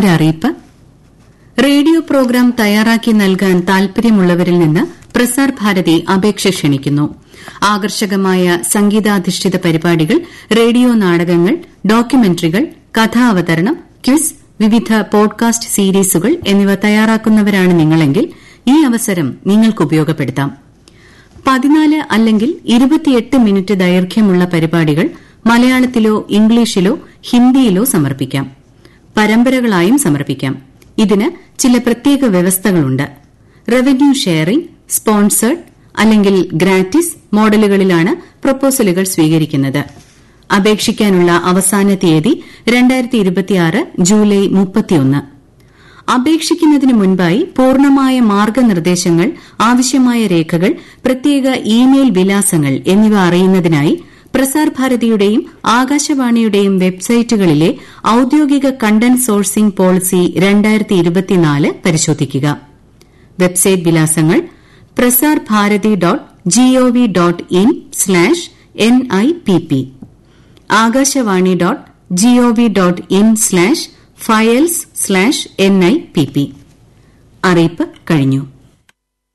ഒരറിയിപ്പ് radio programme തയ്യാറാക്കി നൽകാൻ താൽപര്യമുള്ളവരിൽ നിന്ന് പ്രസാർ ഭാരതി അപേക്ഷ ക്ഷണിക്കുന്നു ആകർഷകമായ സംഗീതാധിഷ്ഠിത പരിപാടികൾ റേഡിയോ നാടകങ്ങൾ ഡോക്യുമെന്ററികൾ കഥാവതരണം ക്വിസ് വിവിധ പോഡ്കാസ്റ്റ് സീരീസുകൾ എന്നിവ തയ്യാറാക്കുന്നവരാണ് നിങ്ങളെങ്കിൽ ഈ അവസരം നിങ്ങൾക്ക് ഉപയോഗപ്പെടുത്താം പതിനാല് അല്ലെങ്കിൽ ഇരുപത്തിയെട്ട് മിനിറ്റ് ദൈർഘ്യമുള്ള പരിപാടികൾ മലയാളത്തിലോ ഇംഗ്ലീഷിലോ ഹിന്ദിയിലോ സമർപ്പിക്കാം പരമ്പരകളായും സമർപ്പിക്കാം ഇതിന് ചില പ്രത്യേക വ്യവസ്ഥകളുണ്ട് റവന്യൂ ഷെയറിംഗ് സ്പോൺസേഡ് അല്ലെങ്കിൽ ഗ്രാറ്റിസ് മോഡലുകളിലാണ് പ്രൊപ്പോസലുകൾ സ്വീകരിക്കുന്നത് അപേക്ഷിക്കാനുള്ള അവസാന തീയതി ജൂലൈ മുപ്പത്തിയൊന്ന് അപേക്ഷിക്കുന്നതിന് മുൻപായി പൂർണ്ണമായ മാർഗനിർദ്ദേശങ്ങൾ ആവശ്യമായ രേഖകൾ പ്രത്യേക ഇമെയിൽ വിലാസങ്ങൾ എന്നിവ അറിയുന്നതിനായി പ്രസാർ ഭാരതിയുടെയും ആകാശവാണിയുടെയും വെബ്സൈറ്റുകളിലെ ഔദ്യോഗിക കണ്ടന്റ് സോഴ്സിംഗ് പോളിസി പരിശോധിക്കുക വെബ്സൈറ്റ് വിലാസങ്ങൾ Prasar Bharati dot gov dot in slash N I P P Akashvani dot gov dot in slash files slash N I P P അറിയിപ്പ് കഴിഞ്ഞു